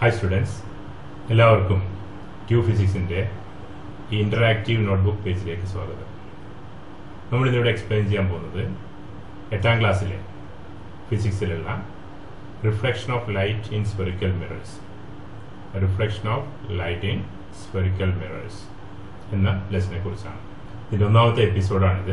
hi students എല്ലാവർക്കും Q ഫിസിക്സിൻ്റെ ഈ ഇൻ്ററാക്റ്റീവ് നോട്ട്ബുക്ക് പേജിലേക്ക് സ്വാഗതം നമ്മളിന്നിവിടെ എക്സ്പ്ലെയിൻ ചെയ്യാൻ പോകുന്നത് എട്ടാം ക്ലാസ്സിലെ ഫിസിക്സിലുള്ള reflection of light in spherical mirrors reflection of light in spherical mirrors എന്ന ലെസനെ കുറിച്ചാണ് ഇതിൻ്റെ ഒന്നാമത്തെ എപ്പിസോഡാണിത്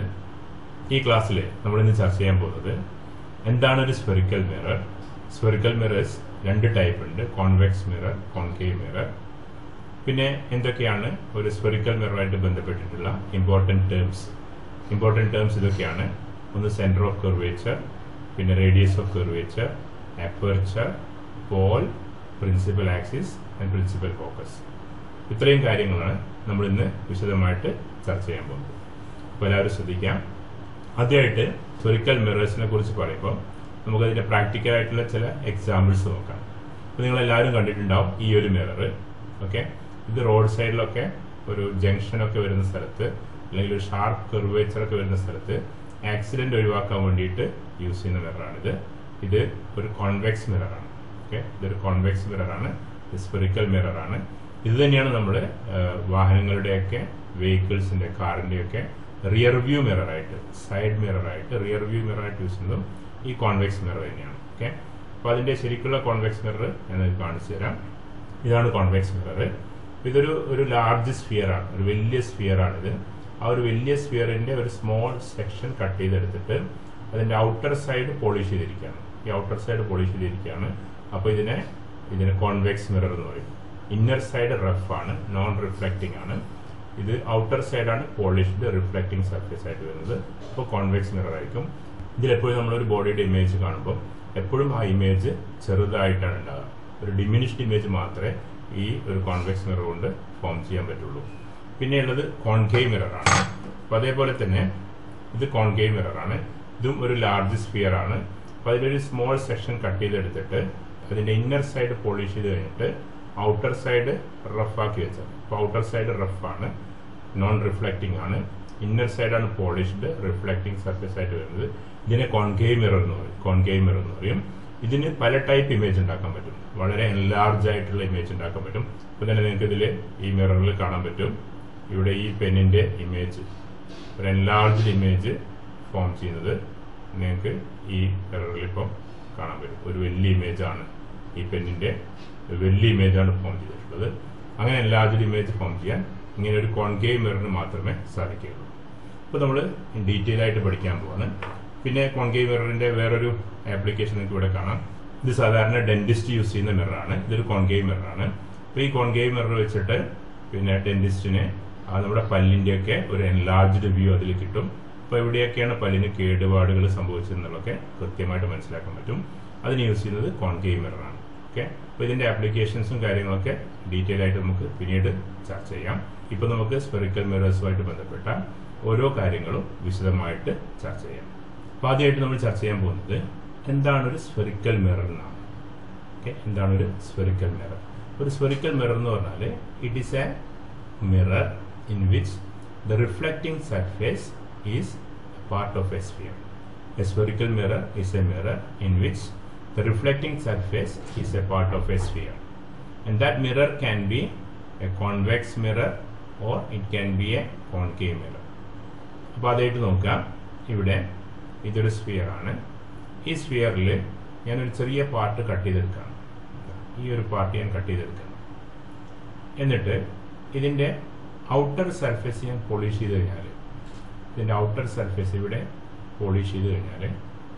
ഈ ക്ലാസ്സിൽ നമ്മളിന്ന് ചർച്ച ചെയ്യാൻ പോകുന്നത് എന്താണ് ഒരു സ്പെറിക്കൽ മിറർ സ്പെറിക്കൽ മിറേഴ്സ് രണ്ട് ടൈപ്പ് ഉണ്ട് കോൺവെക്സ് മിറർ കോൺകേവ് മിറർ പിന്നെ എന്തൊക്കെയാണ് ഒരു സ്പെറിക്കൽ മിററായിട്ട് ബന്ധപ്പെട്ടിട്ടുള്ള ഇമ്പോർട്ടൻറ്റ് ടേംസ് ഇമ്പോർട്ടൻറ്റ് ടേംസ് ഇതൊക്കെയാണ് ഒന്ന് സെൻറ്റർ ഓഫ് കർവേച്ചർ പിന്നെ radius of curvature aperture pole principal axis and principal focus ഇത്രയും കാര്യങ്ങളാണ് നമ്മൾ ഇന്ന് വിശദമായിട്ട് ചർച്ച ചെയ്യാൻ പോകുന്നത് അപ്പോൾ എല്ലാവരും ശ്രദ്ധിക്കാം ആദ്യമായിട്ട് സ്പെറിക്കൽ മിറേഴ്സിനെ കുറിച്ച് പറയുമ്പോൾ നമുക്കതിൻ്റെ പ്രാക്ടിക്കൽ ആയിട്ടുള്ള ചില എക്സാമ്പിൾസ് നോക്കാം അപ്പോൾ നിങ്ങൾ എല്ലാവരും കണ്ടിട്ടുണ്ടാവും ഈ ഒരു മിറർ ഓക്കെ ഇത് റോഡ് സൈഡിലൊക്കെ ഒരു ജംഗ്ഷനൊക്കെ വരുന്ന സ്ഥലത്ത് അല്ലെങ്കിൽ ഒരു ഷാർപ്പ് കർവേച്ചർ ഒക്കെ വരുന്ന സ്ഥലത്ത് ആക്സിഡന്റ് ഒഴിവാക്കാൻ വേണ്ടിയിട്ട് യൂസ് ചെയ്യുന്ന മിററാണിത് ഇത് ഒരു കോൺവെക്സ് മിററാണ് ഓക്കെ ഇതൊരു കോൺവെക്സ് മിററാണ് സ്പെറിക്കൽ മിററാണ് ഇത് തന്നെയാണ് നമ്മൾ വാഹനങ്ങളുടെയൊക്കെ വെഹിക്കിൾസിന്റെ കാറിന്റെയൊക്കെ റിയർ വ്യൂ മിററായിട്ട് സൈഡ് മിററായിട്ട് റിയർ വ്യൂ മിററായിട്ട് യൂസ് ചെയ്യുന്നതും ഈ കോൺവെക്സ് മിറർ തന്നെയാണ് ഓക്കെ അപ്പോൾ അതിന്റെ ശരിക്കുള്ള കോൺവെക്സ് മിറർ ഞാൻ നിങ്ങൾക്ക് കാണിച്ചു തരാം ഇതാണ് കോൺവെക്സ് മിറർ ഇതൊരു ഒരു ലാർജ് സ്ഫിയർ ആണ് ഒരു വലിയ സ്ഫിയർ ആണിത് ആ ഒരു വലിയ സ്ഫിയറിന്റെ ഒരു സ്മോൾ സെക്ഷൻ കട്ട് ചെയ്തെടുത്തിട്ട് അതിന്റെ ഔട്ടർ സൈഡ് പോളിഷ് ചെയ്തിരിക്കുകയാണ് ഈ ഔട്ടർ സൈഡ് പോളിഷ് ചെയ്തിരിക്കുകയാണ് അപ്പോൾ ഇതിനെ ഇതിന് കോൺവെക്സ് മിറർ എന്ന് പറയും ഇന്നർ സൈഡ് റഫ് ആണ് നോൺ റിഫ്ലക്റ്റിംഗ് ആണ് ഇത് ഔട്ടർ സൈഡാണ് പോളിഷ്ഡ് റിഫ്ലക്റ്റിംഗ് സർഫേസ് ആയിട്ട് വരുന്നത് അപ്പോൾ കോൺവെക്സ് മിറർ ആയിരിക്കും ഇതിലെപ്പോഴും നമ്മളൊരു ബോഡിയുടെ ഇമേജ് കാണുമ്പോൾ എപ്പോഴും ആ ഇമേജ് ചെറുതായിട്ടാണ് ഉണ്ടാകുക ഒരു ഡിമിനിഷ്ഡ് ഇമേജ് മാത്രമേ ഈ ഒരു കോൺവെക്സ് മിറർ കൊണ്ട് ഫോം ചെയ്യാൻ പറ്റുള്ളൂ പിന്നെ ഉള്ളത് കോൺകേവ് മിറർ ആണ് അപ്പോൾ അതേപോലെ തന്നെ ഇത് കോൺകേവ് മിറർ ആണ് ഇതും ഒരു ലാർജ് സ്ഫിയർ ആണ് അപ്പോൾ അതിലൊരു സ്മോൾ സെക്ഷൻ കട്ട് ചെയ്തെടുത്തിട്ട് അതിൻ്റെ ഇന്നർ സൈഡ് പോളിഷ് ചെയ്ത് കഴിഞ്ഞിട്ട് ഔട്ടർ സൈഡ് റഫ് ആക്കി വെച്ചത് അപ്പോൾ ഔട്ടർ സൈഡ് റഫ് ആണ് നോൺ റിഫ്ലക്റ്റിംഗ് ആണ് ഇന്നർ സൈഡാണ് പോളിഷ്ഡ് റിഫ്ലക്റ്റിംഗ് സർഫേസ് ആയിട്ട് വരുന്നത് ഇതിനെ കോൺകേവ് മിറർ എന്ന് പറയും കോൺകേവ് മിറർ എന്ന് പറയും ഇതിന് പല ടൈപ്പ് ഇമേജ് ഉണ്ടാക്കാൻ പറ്റും വളരെ എൻലാർജ് ആയിട്ടുള്ള ഇമേജ് ഉണ്ടാക്കാൻ പറ്റും ഇപ്പോൾ തന്നെ നിങ്ങൾക്ക് ഇതിൽ ഈ മിററിൽ കാണാൻ പറ്റും ഇവിടെ ഈ പെന്നിന്റെ ഇമേജ് ഒരു എൻലാർജ്ഡ് ഇമേജ് ഫോം ചെയ്യുന്നത് നിങ്ങൾക്ക് ഈ മിററിൽ ഇപ്പം കാണാൻ പറ്റും ഒരു വലിയ ഇമേജ് ആണ് ഈ പെന്നിന്റെ വലിയ ഇമേജ് ആണ് ഫോം ചെയ്തിട്ടുള്ളത് അങ്ങനെ എൻലാർജ്ഡ് ഇമേജ് ഫോം ചെയ്യാൻ ഇങ്ങനെ ഒരു കോൺകേവ് മിററിന് മാത്രമേ സാധിക്കുകയുള്ളൂ ഇപ്പോൾ നമ്മൾ ഡീറ്റെയിൽ ആയിട്ട് പഠിക്കാൻ പോവാണ് പിന്നെ കോൺകേവ് മിററിന്റെ വേറൊരു ആപ്ലിക്കേഷൻ നിങ്ങൾക്ക് ഇവിടെ കാണാം ഇത് സാധാരണ ഡെന്റിസ്റ്റ് യൂസ് ചെയ്യുന്ന മിററാണ് ഇതൊരു കോൺകേവ് മിററാണ് അപ്പോൾ ഈ കോൺകേവ് മിറർ വെച്ചിട്ട് പിന്നെ ഡെന്റിസ്റ്റിന് നമ്മുടെ പല്ലിൻ്റെയൊക്കെ ഒരു എൻലാർജ്ഡ് വ്യൂ അതിൽ കിട്ടും അപ്പോൾ എവിടെയൊക്കെയാണ് പല്ലിന് കേടുപാടുകൾ സംഭവിച്ചതെന്നുള്ളതൊക്കെ കൃത്യമായിട്ട് മനസ്സിലാക്കാൻ പറ്റും അതിന് യൂസ് ചെയ്യുന്നത് കോൺകേവ് മിററാണ് ഓക്കെ അപ്പോൾ ഇതിൻ്റെ ആപ്ലിക്കേഷൻസും കാര്യങ്ങളൊക്കെ ഡീറ്റെയിൽ ആയിട്ട് നമുക്ക് പിന്നീട് ചർച്ച ചെയ്യാം ഇപ്പോൾ നമുക്ക് സ്പെറിക്കൽ മിറേഴ്സുമായിട്ട് ബന്ധപ്പെട്ട ഓരോ കാര്യങ്ങളും വിശദമായിട്ട് ചർച്ച ചെയ്യാം അപ്പോൾ ആദ്യമായിട്ട് നമ്മൾ ചർച്ച ചെയ്യാൻ പോകുന്നത് എന്താണ് ഒരു സ്പെറിക്കൽ മിറർ എന്നാണ് ഓക്കെ എന്താണ് ഒരു സ്പെറിക്കൽ മിറർ ഒരു സ്പെറിക്കൽ മിറർ എന്ന് പറഞ്ഞാൽ it is a mirror in which the reflecting surface is part of a sphere a spherical mirror is a mirror in which the reflecting surface is a part of a sphere and that mirror can be a convex mirror or it can be a concave mirror അപ്പോൾ അതായിട്ട് നോക്കാം ഇവിടെ ഇതൊരു sphere ആണ് ഈ സ്ഫിയറിൽ ഞാനൊരു ചെറിയ part cut ചെയ്തെടുക്കുകയാണ് ഈ ഒരു പാർട്ട് ഞാൻ കട്ട് ചെയ്തെടുക്കുകയാണ് എന്നിട്ട് ഇതിൻ്റെ ഔട്ടർ സർഫേസ് ഞാൻ പോളിഷ് ചെയ്ത് കഴിഞ്ഞാൽ ഇതിൻ്റെ ഔട്ടർ സർഫേസ് ഇവിടെ പോളിഷ് ചെയ്ത് കഴിഞ്ഞാൽ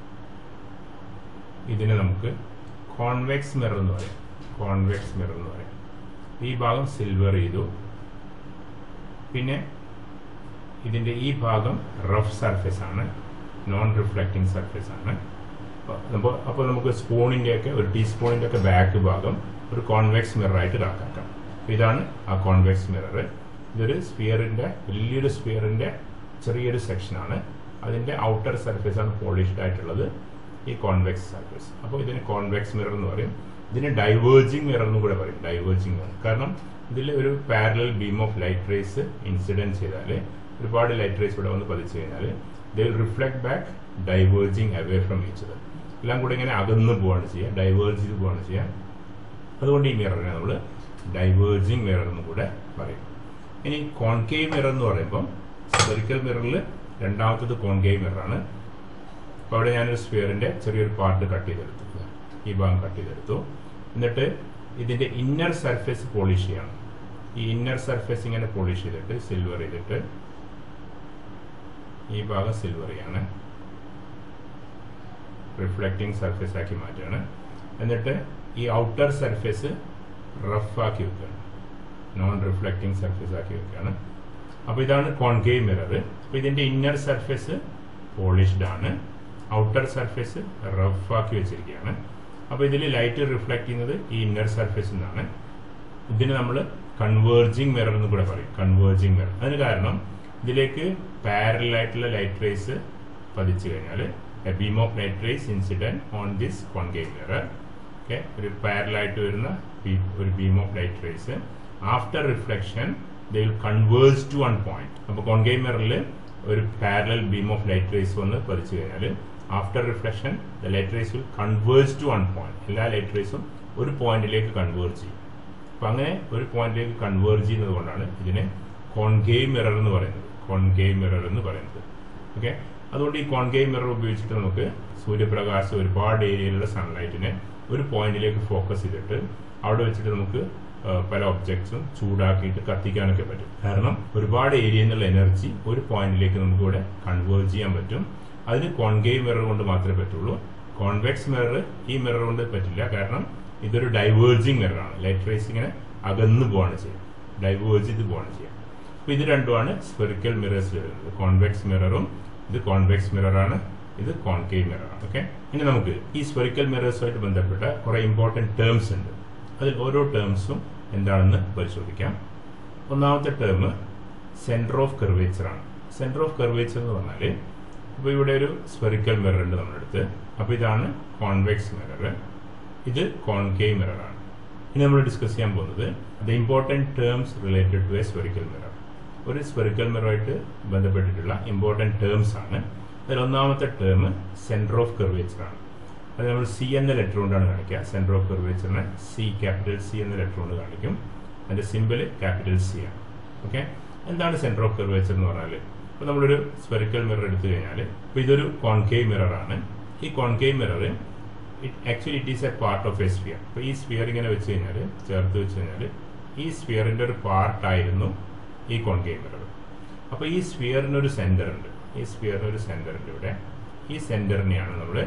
ഇതിനെ നമുക്ക് കോൺവെക്സ് മിറർ എന്ന് പറയാം കോൺവെക്സ് മിറർ എന്ന് പറയാം ഈ ഭാഗം സിൽവർ ചെയ്തു പിന്നെ ഇതിൻ്റെ ഈ ഭാഗം റഫ് സർഫേസ് ആണ് നോൺ റിഫ്ലക്റ്റിംഗ് സർഫേസ് ആണ് അപ്പോൾ അപ്പോൾ നമുക്ക് സ്പൂണിൻ്റെ ഒക്കെ ഒരു ടീസ്പൂണിൻ്റെ ഒക്കെ ബാക്ക് ഭാഗം ഒരു കോൺവെക്സ് മിററായിട്ട് കണക്കാക്കാം ഇതാണ് ആ കോൺവെക്സ് മിറർ ഇതൊരു സ്ഫിയറിൻ്റെ വലിയൊരു സ്ഫിയറിൻ്റെ ചെറിയൊരു സെക്ഷനാണ് അതിൻ്റെ ഔട്ടർ സർഫേസ് ആണ് പോളിഷ്ഡ് ആയിട്ടുള്ളത് ഈ കോൺവെക്സ് സർഫേസ് അപ്പോൾ ഇതിന് കോൺവെക്സ് മിറർ എന്ന് പറയും ഇതിന് ഡൈവേർജിങ് മിറർ എന്ന് കൂടെ പറയും ഡൈവേർജിങ് മിറർ കാരണം ഇതിൽ ഒരു parallel beam of light rays incident ചെയ്താൽ ഒരുപാട് ലൈറ്റ് റേസ് ഇവിടെ വന്ന് പതിച്ചു കഴിഞ്ഞാൽ they will reflect back diverging away from each എല്ലാം കൂടെ ഇങ്ങനെ അകന്നു പോവാണ് ചെയ്യുക ഡൈവേർജ് ചെയ്ത് പോവാണ് ചെയ്യുക അതുകൊണ്ട് ഈ മിററിനെ നമ്മൾ ഡൈവേർജിങ് മിറർ എന്ന് കൂടെ പറയും ഇനി കോൺകേവ് മിറർ എന്ന് പറയുമ്പം സ്പെറിക്കൽ മിററിൽ രണ്ടാമത്തത് കോൺകേവ് മിററാണ് അപ്പോൾ അവിടെ ഞാനൊരു സ്ഫിയറിൻ്റെ ചെറിയൊരു പാർട്ട് കട്ട് ചെയ്തെടുത്തു ഈ ഭാഗം കട്ട് ചെയ്തെടുത്തു എന്നിട്ട് ഇതിൻ്റെ ഇന്നർ സർഫേസ് പോളിഷ് ചെയ്യണം ഈ ഇന്നർ സർഫേസ് ഇങ്ങനെ പോളിഷ് ചെയ്തിട്ട് സിൽവർ ചെയ്തിട്ട് ഈ ഭാഗം സിൽവർ ചെയ്യാണ് റിഫ്ലക്റ്റിംഗ് സർഫേസ് ആക്കി മാറ്റുകയാണ് എന്നിട്ട് ഈ ഔട്ടർ സർഫേസ് റഫ് ആക്കി വെക്കുകയാണ് നോൺ റിഫ്ലക്റ്റിംഗ് സർഫേസ് ആക്കി വെക്കുകയാണ് അപ്പോൾ ഇതാണ് കോൺകേവ് മിറർ അപ്പോൾ ഇതിൻ്റെ ഇന്നർ സർഫേസ് പോളിഷ്ഡ് ആണ് ഔട്ടർ സർഫേസ് റഫ് ആക്കി വെച്ചിരിക്കുകയാണ് അപ്പോൾ ഇതിൽ ലൈറ്റ് റിഫ്ലക്ട് ചെയ്യുന്നത് ഈ ഇന്നർ സർഫേസിൽ നിന്നാണ് ഇതിന് നമ്മൾ കൺവേർജിങ് മിറർ എന്ന് കൂടെ പറയും കൺവേർജിങ് മിറർ അതിന് കാരണം ഇതിലേക്ക് പാരലൽ ആയിട്ടുള്ള ലൈറ്റ് റേസ് പതിച്ചു കഴിഞ്ഞാൽ a beam of light rays incident on this concave mirror okay ഒരു പാരലായിട്ട് വരുന്ന ഒരു beam of light rays after reflection they will converge to one point അപ്പോൾ കോൺകേവ് മിററിൽ ഒരു parallel beam of light rays വന്ന് പതിച്ചു കഴിഞ്ഞാൽ after reflection the light rays will converge to one point എല്ലാ ലൈറ്റ് റേസും ഒരു പോയിന്റിലേക്ക് കൺവേർജ് ചെയ്യും അപ്പം അങ്ങനെ ഒരു പോയിന്റിലേക്ക് കൺവേർജ് ചെയ്യുന്നത് കൊണ്ടാണ് ഇതിനെ കോൺകേവ് മിറർ എന്ന് പറയുന്നത് കോൺകേവ് മിറർ എന്ന് പറയുന്നത് ഓക്കെ അതുകൊണ്ട് ഈ കോൺകേവ് മിറർ ഉപയോഗിച്ചിട്ട് നമുക്ക് സൂര്യപ്രകാശം ഒരുപാട് ഏരിയയിലുള്ള സൺലൈറ്റിനെ ഒരു പോയിന്റിലേക്ക് ഫോക്കസ് ചെയ്തിട്ട് അവിടെ വെച്ചിട്ട് നമുക്ക് പല ഒബ്ജക്ട്സും ചൂടാക്കിയിട്ട് കത്തിക്കാനൊക്കെ പറ്റും കാരണം ഒരുപാട് ഏരിയയിൽ നിന്നുള്ള എനർജി ഒരു പോയിന്റിലേക്ക് നമുക്ക് ഇവിടെ കൺവേർജ് ചെയ്യാൻ പറ്റും അതിന് കോൺകേവ് മിറർ കൊണ്ട് മാത്രമേ പറ്റുള്ളൂ കോൺവെക്സ് മിറർ ഈ മിറർ കൊണ്ട് പറ്റില്ല കാരണം ഇതൊരു ഡൈവേർജിങ് മിററാണ് ലൈറ്റ് റേസ് ഇങ്ങനെ അകന്നു പോവാണ് ചെയ്യുക ഡൈവേർജ് ചെയ്ത് പോവാണ് ചെയ്യുക അപ്പോൾ ഇത് രണ്ടുമാണ് സ്പെറിക്കൽ മിറേഴ്സ് വരുന്നത് കോൺവെക്സ് മിററും ഇത് കോൺവെക്സ് മിററാണ് ഇത് കോൺകേവ് മിററാണ് ഓക്കെ ഇനി നമുക്ക് ഈ സ്പെറിക്കൽ മിറേഴ്സുമായിട്ട് ബന്ധപ്പെട്ട കുറേ ഇമ്പോർട്ടൻറ്റ് ടേംസ് ഉണ്ട് അതിൽ ഓരോ ടേംസും എന്താണെന്ന് പരിശോധിക്കാം ഒന്നാമത്തെ ടേം സെൻറ്റർ ഓഫ് കർവേച്ചർ ആണ് സെൻറ്റർ ഓഫ് കർവേച്ചർ എന്ന് പറഞ്ഞാൽ ഇപ്പോൾ ഇവിടെ ഒരു സ്പെറിക്കൽ മിറർ ഉണ്ട് നമ്മുടെ അടുത്ത് അപ്പോൾ ഇതാണ് കോൺവെക്സ് മിറർ ഇത് കോൺകേവ് മിറർ ആണ് ഇനി നമ്മൾ ഡിസ്കസ് ചെയ്യാൻ പോകുന്നത് the important terms related to a spherical mirror ഒരു സ്പെറിക്കൽ മിററായിട്ട് ബന്ധപ്പെട്ടിട്ടുള്ള ഇമ്പോർട്ടൻറ്റ് ടേംസ് ആണ് അതിൽ ഒന്നാമത്തെ ടേം സെൻറ്റർ ഓഫ് കർവേച്ചർ ആണ് അത് നമ്മൾ സി എന്ന ലെറ്റർ കൊണ്ടാണ് കാണിക്കുക സെൻറ്റർ ഓഫ് കർവേച്ചറിനെ സി ക്യാപിറ്റൽ സി എന്ന ലെറ്റർ കൊണ്ട് കാണിക്കും അതിൻ്റെ സിമ്പിൾ ക്യാപിറ്റൽ സി ആണ് ഓക്കെ എന്താണ് സെൻറ്റർ ഓഫ് കർവേച്ചർ എന്ന് പറഞ്ഞാൽ ഇപ്പോൾ നമ്മളൊരു സ്പെറിക്കൽ മിറർ എടുത്തു കഴിഞ്ഞാൽ ഇപ്പോൾ ഇതൊരു കോൺകേവ് മിറർ ആണ് ഈ concave mirror it actually it is a part of a sphere അപ്പോൾ ഈ സ്ഫിയർ ഇങ്ങനെ വെച്ച് കഴിഞ്ഞാൽ ചേർത്ത് വെച്ച് കഴിഞ്ഞാൽ ഈ സ്ഫിയറിൻ്റെ ഒരു പാർട്ടായിരുന്നു ഈ കോൺകേവ് മിറർ അപ്പോൾ ഈ സ്ഫിയറിനൊരു സെൻറ്റർ ഉണ്ട് ഈ സ്ഫിയറിനൊരു സെൻറ്റർ ഉണ്ട് ഇവിടെ ഈ സെൻറ്ററിനെയാണ് നമ്മൾ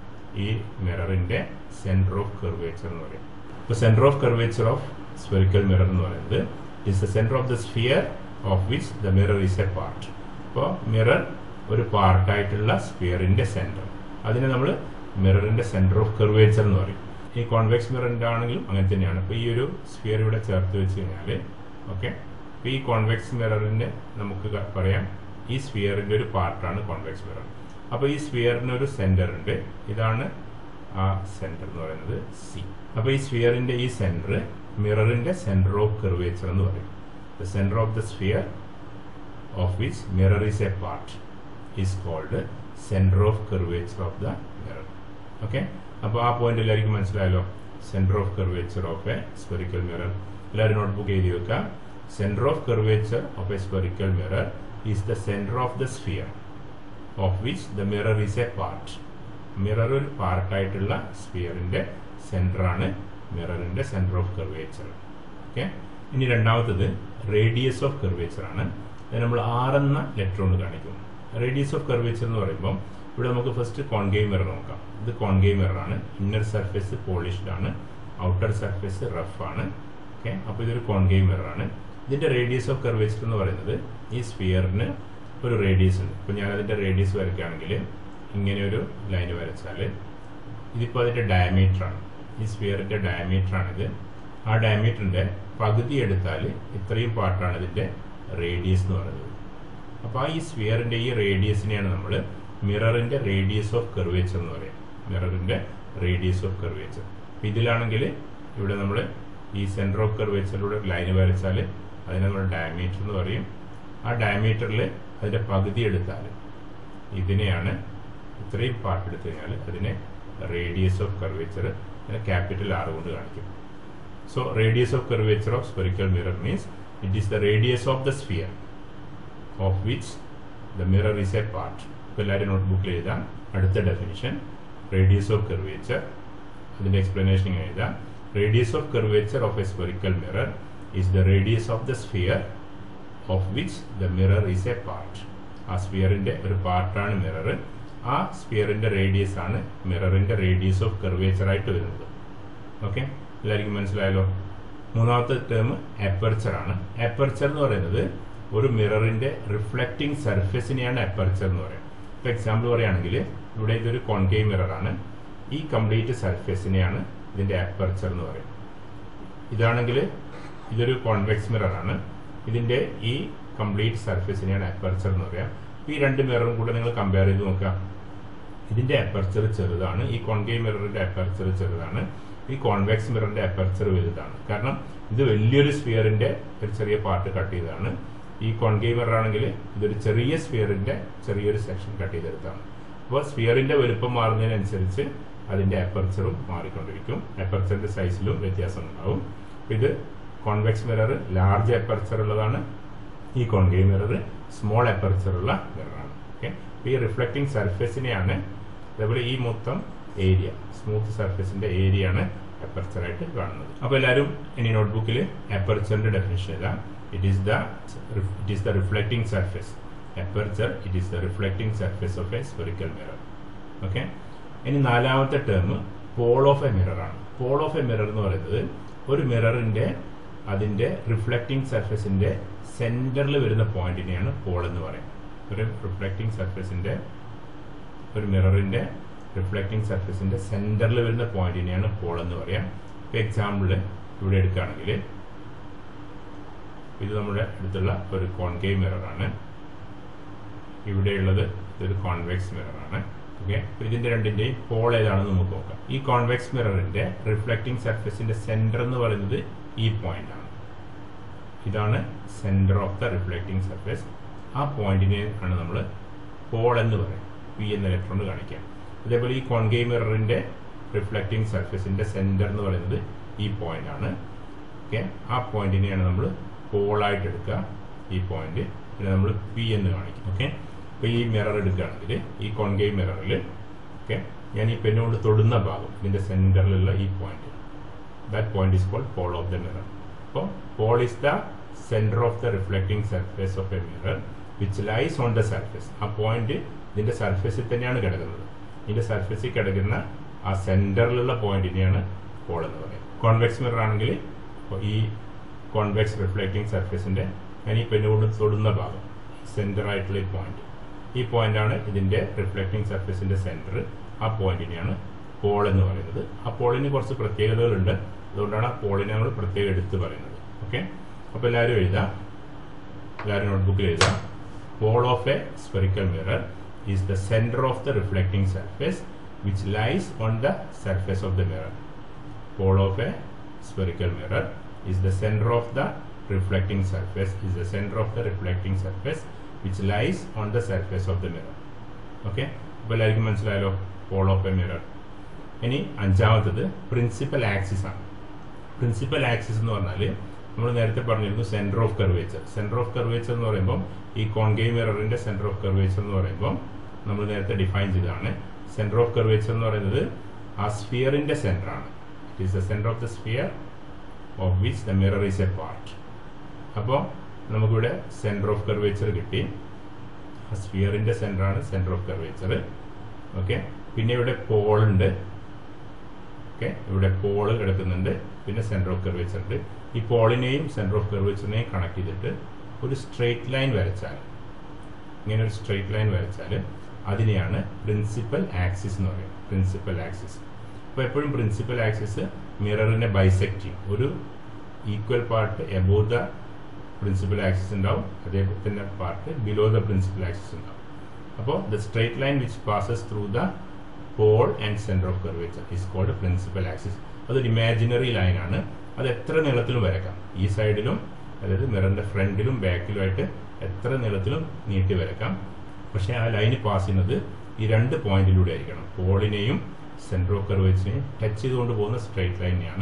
ഈ മിററിൻ്റെ സെൻറ്റർ ഓഫ് കർവേച്ചർ എന്ന് പറയും ഇപ്പോൾ centre of curvature of spherical mirror എന്ന് പറയുന്നത് is the centre of the sphere of which the mirror is a part അപ്പോൾ മിറർ ഒരു പാർട്ടായിട്ടുള്ള സ്ഫിയറിൻ്റെ സെൻറ്റർ അതിനെ നമ്മൾ മിററിൻ്റെ സെൻറ്റർ ഓഫ് കർവേച്ചർ എന്ന് പറയും ഈ കോൺവെക്സ് മിററിൻ്റെ ആണെങ്കിലും അങ്ങനെ തന്നെയാണ് അപ്പോൾ ഈ ഒരു സ്ഫിയർ ഇവിടെ ചേർത്ത് വെച്ച് കഴിഞ്ഞാൽ ഓക്കെ അപ്പോൾ ഈ കോൺവെക്സ് മിററിൻ്റെ നമുക്ക് പറയാം ഈ സ്ഫിയറിൻ്റെ ഒരു പാർട്ടാണ് കോൺവെക്സ് മിറർ അപ്പോൾ ഈ സ്ഫിയറിന് ഒരു സെൻറ്റർ ഉണ്ട് ഇതാണ് ആ സെൻറ്റർ എന്ന് പറയുന്നത് സി അപ്പോൾ ഈ സ്ഫിയറിൻ്റെ ഈ സെൻറ്റർ മിററിൻ്റെ സെൻറ്റർ ഓഫ് കർവേച്ചർ എന്ന് പറയും the centre of the sphere of which mirror is a part is called centre of curvature of the mirror okay അപ്പോൾ ആ പോയിന്റ് എല്ലാവർക്കും മനസ്സിലായല്ലോ centre of curvature of a spherical mirror എല്ലാവരും notebook എഴുതി വെക്കാം centre of curvature of a spherical mirror is the centre of the sphere of which the mirror is a part mirror ഒരു പാർട്ടായിട്ടുള്ള സ്ഫിയറിൻ്റെ സെൻറ്ററാണ് മിററിൻ്റെ സെൻറ്റർ ഓഫ് കർവേച്ചർ ഓക്കെ ഇനി രണ്ടാമത്തത് radius of curvature ആണ് അത് നമ്മൾ ആർ എന്ന ലെറ്റർ കൊണ്ട് കാണിക്കും റേഡിയസ് ഓഫ് കർവേച്ചർ എന്ന് പറയുമ്പോൾ ഇവിടെ നമുക്ക് ഫസ്റ്റ് കോൺഗേവ് മിറർ നോക്കാം ഇത് കോൺഗേവ് മിറർ ആണ് ഇന്നർ സർഫേസ് പോളിഷ്ഡ് ആണ് ഔട്ടർ സർഫേസ് റഫ് ആണ് ഓക്കെ അപ്പോൾ ഇതൊരു കോൺഗേവ് മിറർ ആണ് ഇതിൻ്റെ റേഡിയസ് ഓഫ് കർവേച്ചർ എന്ന് പറയുന്നത് ഈ സ്ഫിയറിന് ഒരു റേഡിയസ് ഉണ്ട് ഇപ്പോൾ ഞാൻ അതിൻ്റെ റേഡിയസ് വരയ്ക്കുകയാണെങ്കിൽ ഇങ്ങനെ ഒരു ലൈൻ വരച്ചാൽ ഇതിപ്പോൾ അതിൻ്റെ ഡയമീറ്റർ ആണ് ഈ സ്ഫിയറിൻ്റെ ഡയമീറ്റർ ആണിത് ആ ഡയമീറ്ററിൻ്റെ പകുതി എടുത്താൽ ഇത്രയും പാർട്ടാണ് ഇതിൻ്റെ റേഡിയസ് എന്ന് പറയുന്നത് അപ്പോൾ ആ ഈ സ്ഫിയറിൻ്റെ ഈ റേഡിയസിനെയാണ് നമ്മൾ മിററിൻ്റെ റേഡിയസ് ഓഫ് കർവേച്ചർ എന്ന് പറയും മിററിൻ്റെ റേഡിയസ് ഓഫ് കർവേച്ചർ അപ്പോൾ ഇതിലാണെങ്കിൽ ഇവിടെ നമ്മൾ ഈ സെൻറ്റർ ഓഫ് കർവേച്ചറിലൂടെ ലൈൻ വരച്ചാൽ അതിനെ നമ്മൾ ഡയമീറ്റർ എന്ന് പറയും ആ ഡയമീറ്ററിൽ അതിൻ്റെ പകുതി എടുത്താൽ ഇതിനെയാണ് ഇത്രയും പാർട്ട് എടുത്തു കഴിഞ്ഞാൽ അതിനെ radius of curvature capital R കൊണ്ട് കാണിക്കും so radius of curvature of spherical mirror means it is the radius of the sphere of which the mirror is a part ഇപ്പോൾ എല്ലാവരും നോട്ട്ബുക്കിൽ എഴുതാം അടുത്ത ഡെഫിനിഷൻ റേഡിയസ് ഓഫ് കർവേച്ചർ അതിൻ്റെ explanation ഇങ്ങനെ എഴുതാം radius of curvature of a spherical mirror is the radius of the sphere of which the mirror is a part ആ സ്ഫിയറിൻ്റെ ഒരു പാർട്ടാണ് മിറർ ആ സ്ഫിയറിൻ്റെ റേഡിയസ് ആണ് മിററിൻ്റെ റേഡിയസ് ഓഫ് കർവേച്ചർ ആയിട്ട് വരുന്നത് ഓക്കെ എല്ലാവർക്കും മനസ്സിലായല്ലോ മൂന്നാമത്തെ ടേം അപ്പർച്ചർ ആണ് അപ്പർച്ചർ എന്ന് പറയുന്നത് ഒരു മിററിന്റെ റിഫ്ലക്റ്റിംഗ് സർഫസിനെയാണ് അപ്പർച്ചർ എന്ന് പറയുന്നത് ഇപ്പോൾ എക്സാമ്പിൾ പറയുകയാണെങ്കിൽ ഇവിടെ ഇതൊരു കോൺകേവ് മിററാണ് ഈ കംപ്ലീറ്റ് സർഫസിനെയാണ് ഇതിന്റെ അപ്പർച്ചർ എന്ന് പറയുന്നത് ഇതാണെങ്കിൽ ഇതൊരു കോൺവെക്സ് മിററാണ് ഇതിന്റെ ഈ കംപ്ലീറ്റ് സർഫസിനെയാണ് അപ്പർച്ചർ എന്ന് പറയാം ഈ രണ്ട് മിററും കൂടെ നിങ്ങൾ കമ്പയർ ചെയ്ത് നോക്കാം ഇതിന്റെ അപ്പർച്ചർ ചെറുതാണ് ഈ കോൺകേവ് മിററിന്റെ അപ്പർച്ചർ ചെറുതാണ് ഈ കോൺവെക്സ് മിററിന്റെ അപ്പർച്ചർ വലുതാണ് കാരണം ഇത് വലിയൊരു സ്ഫിയറിന്റെ ഒരു ചെറിയ പാർട്ട് കട്ട് ചെയ്തതാണ് ഈ കോൺകേവ് മിറർ ആണെങ്കിൽ ഇതൊരു ചെറിയ സ്ഫിയറിന്റെ ചെറിയൊരു സെക്ഷൻ കട്ട് ചെയ്തെടുത്താണ് അപ്പോൾ സ്ഫിയറിന്റെ വലുപ്പം മാറുന്നതിനനുസരിച്ച് അതിന്റെ അപ്പർച്ചറും മാറിക്കൊണ്ടിരിക്കും അപ്പർച്ചറിന്റെ സൈസിലും വ്യത്യാസം ഉണ്ടാവും ഇത് കോൺവെക്സ് മിറർ ലാർജ് അപ്പർച്ചർ ഉള്ളതാണ് ഈ കോൺകേവ് മിറർ സ്മോൾ അപ്പർച്ചർ ഉള്ള മിററാണ് ഓക്കെ ഈ റിഫ്ലക്റ്റിംഗ് സർഫസിനെയാണ് അതേപോലെ ഈ മൊത്തം ഏരിയ സ്മൂത്ത് സർഫസിന്റെ ഏരിയ ആണ് അപ്പർച്ചർ ആയിട്ട് കാണുന്നത് അപ്പോൾ എല്ലാവരും ഇനി നോട്ട്ബുക്കിൽ അപ്പർച്ചറിന്റെ ഡെഫിനേഷൻ എഴുതാം it is the it is the reflecting surface aperture it is the reflecting surface of a spherical mirror okay ഇനി നാലാമത്തെ term pole of a mirror ആണ് പോൾ ഓഫ് എ മിറർ എന്ന് പറയുന്നത് ഒരു മിററിന്റെ അതിന്റെ റിഫ്ലക്റ്റിംഗ് സർഫസിന്റെ സെന്ററിൽ വരുന്ന പോയിന്റിനെയാണ് പോൾ എന്ന് പറയുന്നത് ഒരു റിഫ്ലക്റ്റിംഗ് സർഫസിന്റെ ഒരു മിററിന്റെ റിഫ്ലക്റ്റിംഗ് സർഫസിന്റെ സെന്ററിൽ വരുന്ന പോയിന്റിനെയാണ് പോൾ എന്ന് പറയാം ഇപ്പൊ എക്സാമ്പിൾ ഇവിടെ എടുക്കുകയാണെങ്കിൽ ഇത് നമ്മുടെ അടുത്തുള്ള ഒരു കോൺകേവ് മിററാണ് ഇവിടെയുള്ളത് ഇതൊരു കോൺവെക്സ് മിററാണ് ഓക്കെ ഇതിന്റെ രണ്ടിന്റെയും പോൾ ഏതാണെന്ന് നമുക്ക് നോക്കാം ഈ കോൺവെക്സ് മിററിന്റെ റിഫ്ലക്റ്റിംഗ് സർഫസിന്റെ സെന്റർ എന്ന് പറയുന്നത് ഈ പോയിന്റ് ആണ് ഇതാണ് centre of the reflecting surface ആ പോയിന്റിനെ ആണ് നമ്മൾ പോൾ എന്ന് പറയും പി എന്ന ലെറ്റർ കൊണ്ട് കാണിക്കാം അതേപോലെ ഈ കോൺകേവ് മിററിന്റെ റിഫ്ലക്റ്റിംഗ് സർഫസിന്റെ സെന്റർ എന്ന് പറയുന്നത് ഈ പോയിന്റ് ആണ് ഓക്കെ ആ പോയിന്റിനെയാണ് നമ്മൾ പോളായിട്ട് എടുക്കുക ഈ പോയിന്റ് പിന്നെ നമ്മൾ പി എന്ന് കാണിക്കും ഓക്കെ അപ്പോൾ ഈ മിറർ എടുക്കുകയാണെങ്കിൽ ഈ കോൺകേവ് മിററിൽ ഓക്കെ ഞാൻ ഈ പെണ്ണുകൊണ്ട് തൊടുന്ന ഭാഗം ഇതിന്റെ സെന്ററിലുള്ള ഈ point that point is called pole of the mirror അപ്പോൾ pole is the centre of the reflecting surface of a mirror which lies on the surface ആ പോയിന്റ് ഇതിന്റെ സർഫേസിൽ തന്നെയാണ് കിടക്കുന്നത് ഇതിന്റെ സർഫേസിൽ കിടക്കുന്ന ആ സെന്ററിലുള്ള പോയിന്റിനെയാണ് പോൾ എന്ന് പറയുന്നത് കോൺവെക്സ് മിറർ ആണെങ്കിൽ ഈ കോൺവെക്സ് റിഫ്ലക്റ്റിംഗ് സർഫേസിന്റെ ഞാൻ ഈ പെണ്ണുകൊണ്ട് തൊടുന്ന ഭാഗം സെന്റർ ആയിട്ടുള്ള ഈ പോയിന്റ് ഈ പോയിന്റാണ് ഇതിന്റെ റിഫ്ലക്റ്റിംഗ് സർഫേസിന്റെ സെന്റർ ആ പോയിന്റിനെയാണ് പോൾ എന്ന് പറയുന്നത് ആ പോളിന് കുറച്ച് പ്രത്യേകതകളുണ്ട് അതുകൊണ്ടാണ് ആ പോളിനെ നമ്മൾ പ്രത്യേകം എടുത്ത് പറയുന്നത് ഓക്കെ അപ്പോൾ എല്ലാവരും എഴുതാം എല്ലാവരും നോട്ട്ബുക്കിൽ എഴുതാം pole of a spherical mirror is the centre of the reflecting surface which lies on the surface of the mirror pole of a spherical mirror is the center of the reflecting surface is the center of the reflecting surface which lies on the surface of the mirror okay അപ്പോൾ എല്ലാവർക്കും മനസ്സിലായല്ലോ pole of a mirror ഇനി അഞ്ചാമത്തത് principal axis ആണ് principal axis എന്ന് പറഞ്ഞാൽ നമ്മൾ നേരത്തെ പറഞ്ഞിരുന്നു centre of curvature centre of curvature എന്ന് പറയുമ്പോൾ ഈ കോൺകേവ് മിററിന്റെ സെന്റർ ഓഫ് കർവേച്ചർ എന്ന് പറയുമ്പോൾ നമ്മൾ നേരത്തെ ഡിഫൈൻ ചെയ്തതാണ് സെന്റർ ഓഫ് കർവേച്ചർ എന്ന് പറയുന്നത് ആ സ്ഫിയറിന്റെ സെന്റർ ആണ് it is the centre of the sphere of which the mirror is a part അപ്പോൾ നമുക്കിവിടെ സെന്റർ ഓഫ് കർവേച്ചർ കിട്ടി ആ സ്ഫിയറിന്റെ സെന്റർ ആണ് സെന്റർ ഓഫ് കർവേച്ചർ ഓക്കെ പിന്നെ ഇവിടെ പോൾ ഉണ്ട് ഓക്കെ ഇവിടെ പോള് കിടക്കുന്നുണ്ട് പിന്നെ സെന്റർ ഓഫ് കർവേച്ചർ ഉണ്ട് ഈ പോളിനെയും സെന്റർ ഓഫ് കർവേച്ചറിനെയും കണക്ട് ചെയ്തിട്ട് ഒരു സ്ട്രെയിറ്റ് ലൈൻ വരച്ചാൽ ഇങ്ങനെ ഒരു സ്ട്രെയിറ്റ് ലൈൻ വരച്ചാൽ അതിനെയാണ് പ്രിൻസിപ്പൽ ആക്സിസ് എന്ന് പറയുന്നത് പ്രിൻസിപ്പൽ ആക്സിസ് അപ്പോൾ എപ്പോഴും പ്രിൻസിപ്പൽ ആക്സിസ് മിററിനെ ബൈസെക്ട് ചെയ്യും ഒരു equal part above the principal axis ഉണ്ടാവും അതേപോലെ തന്നെ part below the principal axis ഉണ്ടാവും അപ്പോൾ the straight line which passes through the pole and centre of curvature is called principal axis അതൊരു ഇമാജിനറി ലൈനാണ് അത് എത്ര നീളത്തിലും വരക്കാം ഈ സൈഡിലും അതായത് മിററിന്റെ ഫ്രണ്ടിലും ബാക്കിലുമായിട്ട് എത്ര നീളത്തിലും നീട്ടി വരക്കാം പക്ഷേ ആ ലൈന് പാസ് ചെയ്യുന്നത് ഈ രണ്ട് പോയിന്റിലൂടെ ആയിരിക്കണം പോളിനെയും സെൻട്രോ കർവേച്ചിനെയും ടച്ച് ചെയ്തുകൊണ്ട് പോകുന്ന സ്ട്രൈറ്റ് ലൈനെയാണ്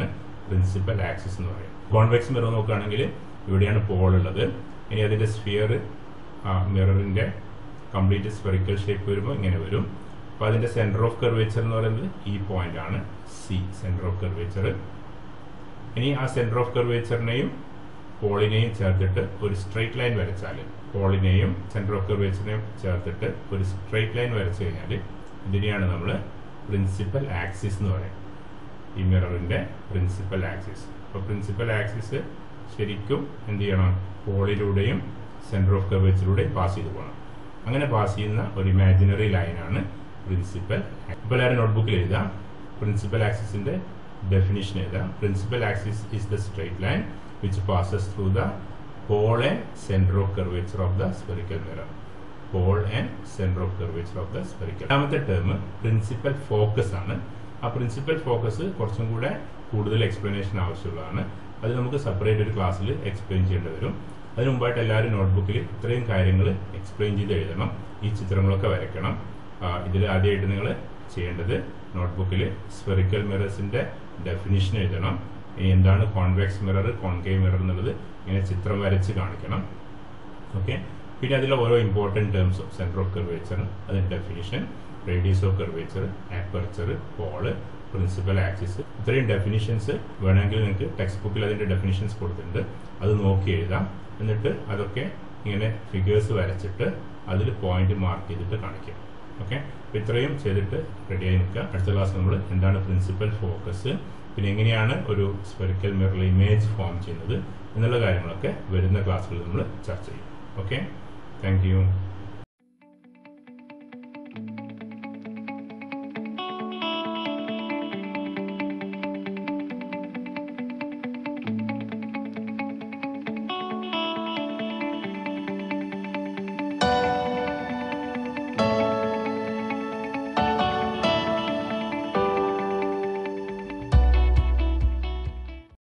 പ്രിൻസിപ്പൽ ആക്സിസ് എന്ന് പറയും കോൺവെക്സ് മിറർ നോക്കുകയാണെങ്കിൽ ഇവിടെയാണ് പോൾ ഉള്ളത് ഇനി അതിന്റെ സ്ഫിയർ മിററിന്റെ കംപ്ലീറ്റ് സ്പെറിക്കൽ ഷേപ്പ് വരുമ്പോൾ ഇങ്ങനെ വരും അപ്പോൾ അതിന്റെ സെന്റർ ഓഫ് കർവേച്ചർ എന്ന് പറയുന്നത് ഈ പോയിന്റ് ആണ് സി സെന്റർ ഓഫ് കർവേച്ചർ ഇനി ആ സെന്റർ ഓഫ് കർവേച്ചറിനെയും പോളിനെയും ചേർത്തിട്ട് ഒരു സ്ട്രെയിറ്റ് ലൈൻ വരച്ചാൽ പോളിനെയും സെന്റർ ഓഫ് കർവേച്ചറിനെയും ചേർത്തിട്ട് ഒരു സ്ട്രെയിറ്റ് ലൈൻ വരച്ചു കഴിഞ്ഞാൽ ഇതിനെയാണ് നമ്മൾ പ്രിൻസിപ്പൽ ആക്സിസ് എന്ന് പറയുന്നത് ഈ മിററിന്റെ പ്രിൻസിപ്പൽ ആക്സിസ് അപ്പോൾ പ്രിൻസിപ്പൽ ആക്സിസ് ശരിക്കും എന്ത് ചെയ്യണം പോളിലൂടെയും സെന്റർ ഓഫ് കർവേച്ചറിലൂടെയും പാസ് ചെയ്ത് പോകണം അങ്ങനെ പാസ് ചെയ്യുന്ന ഒരു ഇമാജിനറി ലൈനാണ് പ്രിൻസിപ്പൽ ഇപ്പോൾ എല്ലാവരും നോട്ട്ബുക്കിൽ എഴുതാം പ്രിൻസിപ്പൽ ആക്സിസിന്റെ ഡെഫിനിഷൻ എഴുതാം principal axis is the straight line which passes through the pole and centre of curvature of the spherical mirror pole and centre of curvature of the spherical രണ്ടാമത്തെ term principal focus ആണ് ആ principal focus കുറച്ചും കൂടെ കൂടുതൽ explanation ആവശ്യമുള്ളതാണ് അത് നമുക്ക് separate ഒരു ക്ലാസ്സിൽ എക്സ്പ്ലെയിൻ ചെയ്യേണ്ടി വരും അതിന് മുമ്പായിട്ട് എല്ലാവരും നോട്ട്ബുക്കിൽ ഇത്രയും കാര്യങ്ങൾ എക്സ്പ്ലെയിൻ ചെയ്ത് എഴുതണം ഈ ചിത്രങ്ങളൊക്കെ വരയ്ക്കണം ഇതിൽ ആദ്യമായിട്ട് നിങ്ങൾ ചെയ്യേണ്ടത് നോട്ട്ബുക്കിൽ സ്പെറിക്കൽ മിറേഴ്സിന്റെ ഡെഫിനിഷൻ എഴുതണം ഇനി എന്താണ് കോൺവെക്സ് മിറർ കോൺകേവ് മിറർ എന്നുള്ളത് ഇങ്ങനെ ചിത്രം വരച്ച് കാണിക്കണം ഓക്കെ പിന്നെ അതിലെ ഓരോ ഇമ്പോർട്ടൻറ്റ് ടേംസും സെൻറ്റർ ഓഫ് കർവേച്ചർ അതിൻ്റെ definition radius of curvature aperture pole principal axis ഇത്രയും ഡെഫിനിഷൻസ് വേണമെങ്കിൽ നിങ്ങൾക്ക് ടെക്സ്റ്റ് ബുക്കിൽ അതിൻ്റെ ഡെഫിനിഷൻസ് കൊടുത്തിട്ടുണ്ട് അത് നോക്കി എഴുതാം എന്നിട്ട് അതൊക്കെ ഇങ്ങനെ ഫിഗേഴ്സ് വരച്ചിട്ട് അതിൽ പോയിന്റ് മാർക്ക് ചെയ്തിട്ട് കാണിക്കാം ഓക്കെ അപ്പോൾ ഇത്രയും ചെയ്തിട്ട് റെഡിയായി നിൽക്കുക അടുത്ത ക്ലാസ് നമ്മൾ എന്താണ് പ്രിൻസിപ്പൽ ഫോക്കസ് പിന്നെ എങ്ങനെയാണ് ഒരു സ്പെറിക്കൽ മിററിൽ ഇമേജ് ഫോം ചെയ്യുന്നത് എന്നുള്ള കാര്യങ്ങളൊക്കെ വരുന്ന ക്ലാസ്സുകളിൽ നമ്മൾ ചർച്ച ചെയ്യും ഓക്കെ താങ്ക് യു